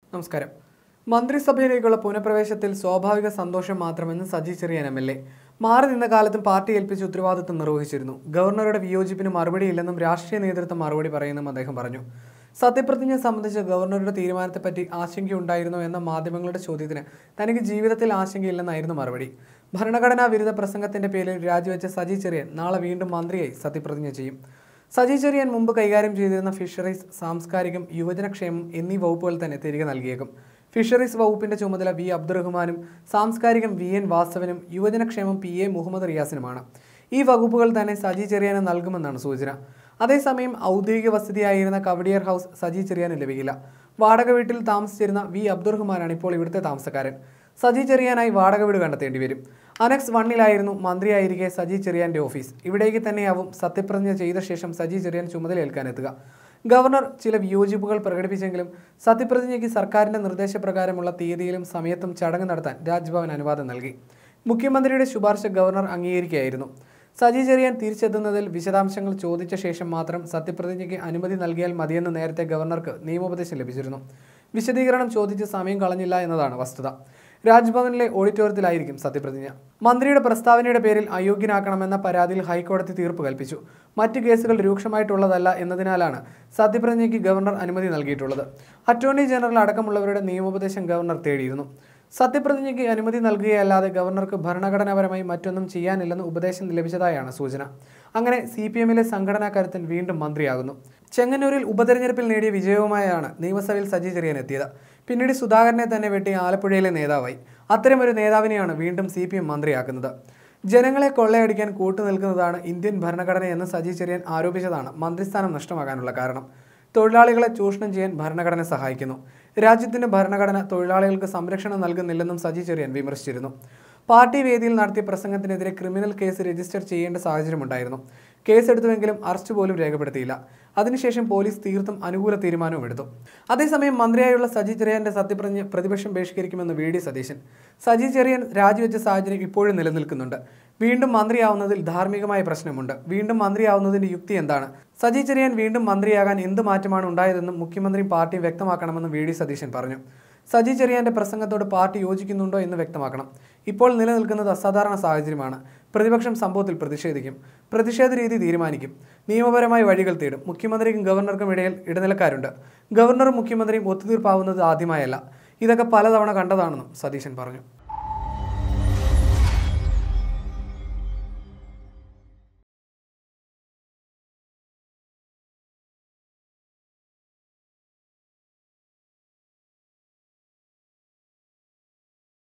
നമസ്കാരം മന്ത്രിസഭയിലേക്കുള്ള പുനഃപ്രവേശത്തിൽ സ്വാഭാവിക സന്തോഷം മാത്രമെന്ന് Saji Cheriyan M L A മാറി നിന്ന കാലത്തും പാർട്ടി ഏൽപ്പിച്ച ഉത്തരവാദിത്തം നിർവഹിച്ചിരുന്നു ഗവർണറുടെ വിയോജിപ്പിന് മറുപടിയില്ലെന്നും രാഷ്ട്രീയ നേതൃത്വം മറുപടി പറയുമെന്നും അദ്ദേഹം പറഞ്ഞു സത്യപ്രതിജ്ഞ സംബന്ധിച്ച് ഗവർണറുടെ തീരുമാനത്തെപ്പറ്റി ആശങ്കയുണ്ടായിരുന്നോ എന്ന മാധ്യമങ്ങളുടെ ചോദ്യത്തിന് തനിക്ക് ജീവിതത്തിൽ ആശങ്കയില്ലെന്നായിരുന്നു മറുപടി ഭരണഘടനാ വിരുദ്ധ പ്രസംഗത്തിന്റെ പേരിൽ രാജിവെച്ച സജി ചെറിയാൻ നാളെ വീണ്ടും മന്ത്രിയായി സത്യപ്രതിജ്ഞ ചെയ്യും സജി ചെറിയാൻ മുമ്പ് കൈകാര്യം ചെയ്തിരുന്ന ഫിഷറീസ് സാംസ്കാരികം യുവജനക്ഷേമം എന്നീ വകുപ്പുകൾ തന്നെ തിരികെ നൽകിയേക്കും ഫിഷറീസ് വകുപ്പിന്റെ ചുമതല വി അബ്ദുറഹ്മാനും സാംസ്കാരികം വി എൻ വാസവനും യുവജനക്ഷേമം പി എ മുഹമ്മദ് റിയാസിനുമാണ് ഈ വകുപ്പുകൾ തന്നെ സജി ചെറിയാന് നൽകുമെന്നാണ് സൂചന അതേസമയം ഔദ്യോഗിക വസതിയായിരുന്ന കവടിയർ ഹൗസ് സജി ചെറിയാന് ലഭിക്കില്ല വാടക വീട്ടിൽ താമസിച്ചിരുന്ന വി അബ്ദുറഹ്മാനാണ് ഇപ്പോൾ ഇവിടുത്തെ താമസക്കാരൻ സജി ചെറിയാനായി വാടക വീട് കണ്ടെത്തേണ്ടി വരും അനക്സ് വണ്ണിലായിരുന്നു മന്ത്രിയായിരിക്കെ സജി ചെറിയാന്റെ ഓഫീസ് ഇവിടേക്ക് തന്നെയാവും സത്യപ്രതിജ്ഞ ചെയ്ത ശേഷം സജി ചെറിയാൻ ചുമതലയേൽക്കാനെത്തുക ഗവർണർ ചില വിയോജിപ്പുകൾ പ്രകടിപ്പിച്ചെങ്കിലും സത്യപ്രതിജ്ഞയ്ക്ക് സർക്കാരിന്റെ നിർദ്ദേശപ്രകാരമുള്ള തീയതിയിലും സമയത്തും ചടങ്ങ് നടത്താൻ രാജ്ഭവൻ അനുവാദം നൽകി മുഖ്യമന്ത്രിയുടെ ശുപാർശ ഗവർണർ അംഗീകരിക്കുകയായിരുന്നു സജി ചെറിയാൻ തിരിച്ചെത്തുന്നതിൽ വിശദാംശങ്ങൾ ചോദിച്ച ശേഷം മാത്രം സത്യപ്രതിജ്ഞയ്ക്ക് അനുമതി നൽകിയാൽ മതിയെന്ന് നേരത്തെ ഗവർണർക്ക് നിയമോപദേശം ലഭിച്ചിരുന്നു വിശദീകരണം ചോദിച്ച് സമയം കളഞ്ഞില്ല എന്നതാണ് വസ്തുത രാജ്ഭവനിലെ ഓഡിറ്റോറിയത്തിലായിരിക്കും സത്യപ്രതിജ്ഞ മന്ത്രിയുടെ പ്രസ്താവനയുടെ പേരിൽ അയോഗ്യനാക്കണമെന്ന പരാതിയിൽ ഹൈക്കോടതി തീർപ്പ് കൽപ്പിച്ചു മറ്റ് കേസുകൾ രൂക്ഷമായിട്ടുള്ളതല്ല എന്നതിനാലാണ് സത്യപ്രതിജ്ഞയ്ക്ക് ഗവർണർ അനുമതി നൽകിയിട്ടുള്ളത് അറ്റോർണി ജനറൽ അടക്കമുള്ളവരുടെ നിയമോപദേശം ഗവർണർ തേടിയിരുന്നു സത്യപ്രതിജ്ഞയ്ക്ക് അനുമതി നൽകുകയല്ലാതെ ഗവർണർക്ക് ഭരണഘടനാപരമായി മറ്റൊന്നും ചെയ്യാനില്ലെന്ന് ഉപദേശം ലഭിച്ചതായാണ് സൂചന അങ്ങനെ സി പി എമ്മിലെ സംഘടനാ കരുത്തൻ വീണ്ടും മന്ത്രിയാകുന്നു ചെങ്ങന്നൂരിൽ ഉപതെരഞ്ഞെടുപ്പിൽ നേടിയ വിജയവുമായാണ് നിയമസഭയിൽ സജി ചെറിയാൻ എത്തിയത് പിന്നീട് സുധാകരനെ തന്നെ വെട്ടി ആലപ്പുഴയിലെ നേതാവായി അത്തരമൊരു നേതാവിനെയാണ് വീണ്ടും സി പി എം മന്ത്രിയാക്കുന്നത് ജനങ്ങളെ കൊള്ളയടിക്കാൻ കൂട്ടുനിൽക്കുന്നതാണ് ഇന്ത്യൻ ഭരണഘടനയെന്ന് സജി ചെറിയാൻ ആരോപിച്ചതാണ് മന്ത്രിസ്ഥാനം നഷ്ടമാകാനുള്ള കാരണം തൊഴിലാളികളെ ചൂഷണം ചെയ്യാൻ ഭരണഘടന സഹായിക്കുന്നു രാജ്യത്തിന്റെ ഭരണഘടന തൊഴിലാളികൾക്ക് സംരക്ഷണം നൽകുന്നില്ലെന്നും സജി ചെറിയാൻ വിമർശിച്ചിരുന്നു പാർട്ടി വേദിയിൽ നടത്തിയ പ്രസംഗത്തിനെതിരെ ക്രിമിനൽ കേസ് രജിസ്റ്റർ ചെയ്യേണ്ട സാഹചര്യമുണ്ടായിരുന്നു കേസെടുത്തുവെങ്കിലും അറസ്റ്റ് പോലും രേഖപ്പെടുത്തിയില്ല അതിനുശേഷം പോലീസ് തീർത്തും അനുകൂല തീരുമാനവും എടുത്തു അതേസമയം മന്ത്രിയായുള്ള സജി ചെറിയാന്റെ സത്യപ്രതിജ്ഞ പ്രതിപക്ഷം ബഹിഷ്കരിക്കുമെന്ന് വി ഡി സതീശൻ സജി ചെറിയാൻ രാജിവെച്ച സാഹചര്യം ഇപ്പോഴും നിലനിൽക്കുന്നുണ്ട് വീണ്ടും മന്ത്രിയാവുന്നതിൽ ധാർമ്മികമായ പ്രശ്നമുണ്ട് വീണ്ടും മന്ത്രിയാവുന്നതിന്റെ യുക്തി എന്താണ് സജി ചെറിയാൻ വീണ്ടും മന്ത്രിയാകാൻ എന്ത് മാറ്റമാണ് ഉണ്ടായതെന്നും മുഖ്യമന്ത്രിയും പാർട്ടിയും വ്യക്തമാക്കണമെന്നും വി ഡി സതീശൻ പറഞ്ഞു സജി ചെറിയാന്റെ പ്രസംഗത്തോട് പാർട്ടി യോജിക്കുന്നുണ്ടോ എന്ന് വ്യക്തമാക്കണം ഇപ്പോൾ നിലനിൽക്കുന്നത് അസാധാരണ സാഹചര്യമാണ് പ്രതിപക്ഷം സംഭവത്തിൽ പ്രതിഷേധിക്കും പ്രതിഷേധ രീതി തീരുമാനിക്കും നിയമപരമായ വഴികൾ തേടും മുഖ്യമന്ത്രിക്കും ഗവർണർക്കും ഇടയിൽ ഇടനിലക്കാരുണ്ട് ഗവർണറും മുഖ്യമന്ത്രിയും ഒത്തുതീർപ്പാവുന്നത് ആദ്യമായല്ല ഇതൊക്കെ പലതവണ കണ്ടതാണെന്നും സതീശൻ പറഞ്ഞു